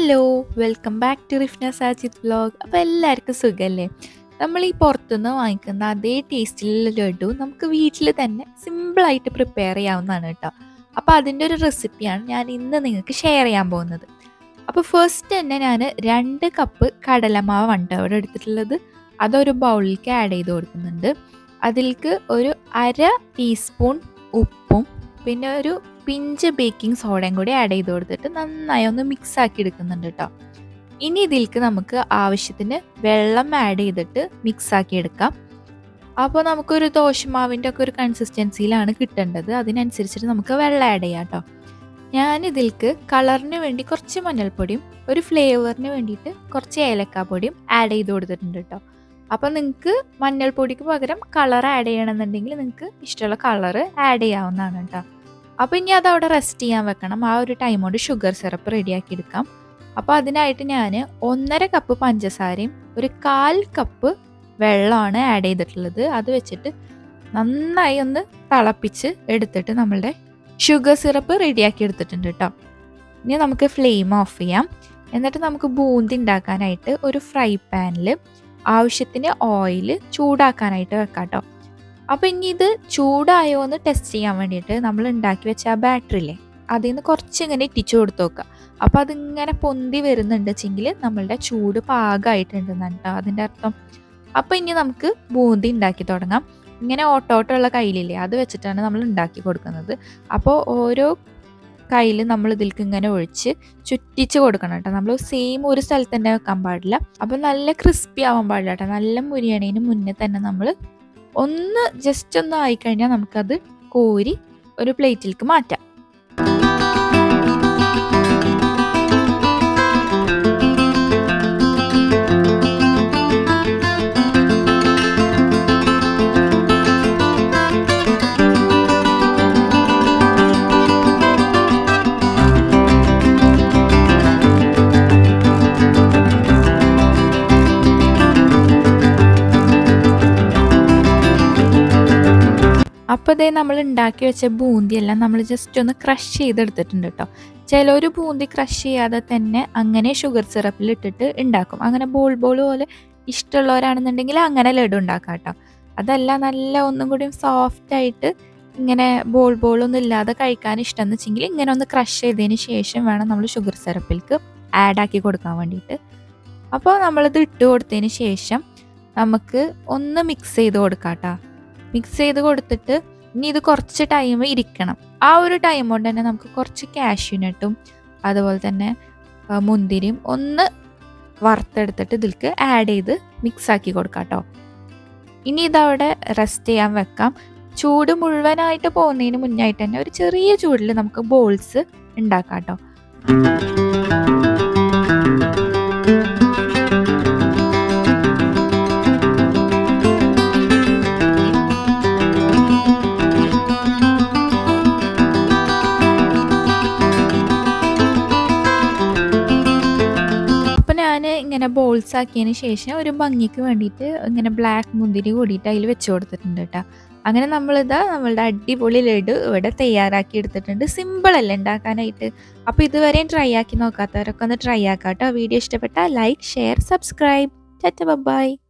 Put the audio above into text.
hello welcome back to Rifna Sajid vlog അപ്പോൾ എല്ലാവർക്കും സുഖമല്ലേ നമ്മൾ ഈ പുറത്തുനിന്ന് വാങ്ങിക്കുന്ന അതേ ടേസ്റ്റിലുള്ള ലഡു നമുക്ക് വീട്ടിൽ തന്നെ സിമ്പിളായിട്ട് പ്രിപ്പയർ ചെയ്യാവുന്നതാണ് കേട്ടോ അപ്പോൾ അതിൻ്റെ ഒരു റെസിപ്പിയാണ് ഞാൻ ഇന്ന് നിങ്ങൾക്ക് ഷെയർ ചെയ്യാൻ പോകുന്നത് അപ്പോൾ ഫസ്റ്റ് തന്നെ ഞാൻ രണ്ട് കപ്പ് കടലമാവാണ് കേട്ടോ അവിടെ എടുത്തിട്ടുള്ളത് അതൊരു ബൗളിലേക്ക് ആഡ് ചെയ്ത് കൊടുക്കുന്നുണ്ട് അതിലേക്ക് ഒരു അര ടീസ്പൂൺ ഉപ്പും പിന്നെ ഒരു പിഞ്ച് ബേക്കിംഗ് സോഡയും കൂടി ആഡ് ചെയ്ത് കൊടുത്തിട്ട് നന്നായി ഒന്ന് മിക്സ് ആക്കി എടുക്കുന്നുണ്ട് കേട്ടോ ഇനി ഇതിലേക്ക് നമുക്ക് ആവശ്യത്തിന് വെള്ളം ആഡ് ചെയ്തിട്ട് മിക്സ് ആക്കി എടുക്കാം അപ്പോൾ നമുക്കൊരു ദോശമാവിൻ്റെ ഒക്കെ ഒരു കൺസിസ്റ്റൻസിയിലാണ് കിട്ടേണ്ടത് അതിനനുസരിച്ചിട്ട് നമുക്ക് വെള്ളം ആഡ് ചെയ്യാം കേട്ടോ ഞാൻ ഇതിലേക്ക് കളറിന് വേണ്ടി കുറച്ച് മഞ്ഞൾപ്പൊടിയും ഒരു ഫ്ലേവറിന് വേണ്ടിയിട്ട് കുറച്ച് ഏലക്കാപ്പൊടിയും ആഡ് ചെയ്ത് കൊടുത്തിട്ടുണ്ട് കേട്ടോ അപ്പോൾ നിങ്ങൾക്ക് മഞ്ഞൾപ്പൊടിക്ക് പകരം കളർ ആഡ് ചെയ്യണമെന്നുണ്ടെങ്കിൽ നിങ്ങൾക്ക് ഇഷ്ടമുള്ള കളർ ആഡ് ചെയ്യാവുന്നതാണ് കേട്ടോ അപ്പോൾ ഇനി അത് അവിടെ റെസ്റ്റ് ചെയ്യാൻ വെക്കണം ആ ഒരു ടൈം കൊണ്ട് ഷുഗർ സിറപ്പ് റെഡിയാക്കി എടുക്കാം അപ്പോൾ അതിനായിട്ട് ഞാൻ ഒന്നര കപ്പ് പഞ്ചസാരയും ഒരു കാൽ കപ്പ് വെള്ളമാണ് ആഡ് ചെയ്തിട്ടുള്ളത് അത് വെച്ചിട്ട് നന്നായി ഒന്ന് തിളപ്പിച്ച് എടുത്തിട്ട് നമ്മളുടെ ഷുഗർ സിറപ്പ് റെഡിയാക്കി എടുത്തിട്ടുണ്ട് കേട്ടോ ഇനി നമുക്ക് ഫ്ലെയിം ഓഫ് ചെയ്യാം എന്നിട്ട് നമുക്ക് ബൂന്തി ഉണ്ടാക്കാനായിട്ട് ഒരു ഫ്രൈ പാനിൽ ആവശ്യത്തിന് ഓയിൽ ചൂടാക്കാനായിട്ട് വെക്കാം കേട്ടോ അപ്പോൾ ഇനി ഇത് ചൂടായോ എന്ന് ടെസ്റ്റ് ചെയ്യാൻ വേണ്ടിയിട്ട് നമ്മൾ ഉണ്ടാക്കി വെച്ച ആ ബാറ്ററി ഇല്ലേ അതിൽ നിന്ന് കുറച്ച് ഇങ്ങനെ ഇറ്റിച്ചു കൊടുത്ത് നോക്കുക അപ്പോൾ അതിങ്ങനെ പൊന്തി വരുന്നുണ്ട് വെച്ചെങ്കിൽ നമ്മളുടെ ചൂട് പാകമായിട്ടുണ്ടെന്നാണ് കേട്ടോ അതിൻ്റെ അർത്ഥം അപ്പോൾ ഇനി നമുക്ക് ബൂന്തി ഉണ്ടാക്കി തുടങ്ങാം ഇങ്ങനെ ഓട്ടോട്ടുള്ള കയ്യിലില്ലേ അത് വെച്ചിട്ടാണ് നമ്മൾ ഉണ്ടാക്കി കൊടുക്കുന്നത് അപ്പോൾ ഓരോ കയ്യിൽ നമ്മൾ ഇതിലേക്ക് ഇങ്ങനെ ഒഴിച്ച് ചുറ്റിച്ച് കൊടുക്കണം കേട്ടോ നമ്മൾ സെയിം ഒരു സ്ഥലത്ത് തന്നെ വെക്കാൻ പാടില്ല അപ്പോൾ നല്ല ക്രിസ്പി ആവാൻ പാടില്ല കേട്ടോ നല്ല മുരിയണേന് മുന്നേ തന്നെ നമ്മൾ ഒന്ന് ജസ്റ്റ് ഒന്ന് ആയിക്കഴിഞ്ഞാൽ നമുക്കത് കോരി ഒരു പ്ലേറ്റിലേക്ക് മാറ്റാം അപ്പോൾ ഇതേ നമ്മൾ ഉണ്ടാക്കി വെച്ച ബൂന്തിയെല്ലാം നമ്മൾ ജസ്റ്റ് ഒന്ന് ക്രഷ് ചെയ്തെടുത്തിട്ടുണ്ട് കേട്ടോ ചിലർ ബൂന്തി ക്രഷ് ചെയ്യാതെ തന്നെ അങ്ങനെ ഷുഗർ സിറപ്പിൽ ഇട്ടിട്ട് ഉണ്ടാക്കും അങ്ങനെ ബോൾ ബോൾ പോലെ ഇഷ്ടമുള്ളവരാണെന്നുണ്ടെങ്കിൽ അങ്ങനെ ലഡു ഉണ്ടാക്കാം കേട്ടോ അതല്ല നല്ല ഒന്നും കൂടി സോഫ്റ്റ് ആയിട്ട് ഇങ്ങനെ ബോൾ ബോളൊന്നും ഇല്ലാതെ കഴിക്കാൻ ഇഷ്ടം എന്ന് വെച്ചെങ്കിൽ ഇങ്ങനെ ഒന്ന് ക്രഷ് ചെയ്തതിന് ശേഷം വേണം നമ്മൾ ഷുഗർ സിറപ്പിലേക്ക് ആഡ് ആക്കി കൊടുക്കാൻ വേണ്ടിയിട്ട് അപ്പോൾ നമ്മളിത് ഇട്ട് കൊടുത്തതിന് ശേഷം നമുക്ക് ഒന്ന് മിക്സ് ചെയ്ത് കൊടുക്കാം കേട്ടോ മിക്സ് ചെയ്ത് കൊടുത്തിട്ട് ഇനി ഇത് കുറച്ച് ടൈം ഇരിക്കണം ആ ഒരു ടൈം കൊണ്ട് തന്നെ നമുക്ക് കുറച്ച് കാഷ്യൂനട്ടും അതുപോലെ തന്നെ മുന്തിരിയും ഒന്ന് വറുത്തെടുത്തിട്ട് ഇതിലേക്ക് ആഡ് ചെയ്ത് മിക്സ് ആക്കി കൊടുക്കാം കേട്ടോ ഇനി ഇതവിടെ റെസ്റ്റ് ചെയ്യാൻ വെക്കാം ചൂട് മുഴുവനായിട്ട് പോകുന്നതിന് മുന്നായിട്ട് തന്നെ ഒരു ചെറിയ ചൂടിൽ നമുക്ക് ബോൾസ് ഉണ്ടാക്കാം കേട്ടോ ഞാൻ ഇങ്ങനെ ബോൾസ് ആക്കിയതിന് ശേഷം ഒരു ഭംഗിക്ക് വേണ്ടിയിട്ട് ഇങ്ങനെ ബ്ലാക്ക് മുന്തിരി കൂടിയിട്ട് അതിൽ വെച്ച് കൊടുത്തിട്ടുണ്ട് കേട്ടോ അങ്ങനെ നമ്മളിതാ നമ്മളുടെ അടിപൊളി ലഡു ഇവിടെ തയ്യാറാക്കി എടുത്തിട്ടുണ്ട് സിമ്പിൾ അല്ലേ ഉണ്ടാക്കാനായിട്ട് അപ്പോൾ ഇതുവരെയും ട്രൈ ആക്കി നോക്കാത്തവരൊക്കെ ഒന്ന് ട്രൈ ആക്കാം കേട്ടോ വീഡിയോ ഇഷ്ടപ്പെട്ടാൽ ലൈക്ക് ഷെയർ സബ്സ്ക്രൈബ് ചറ്റ ബൈ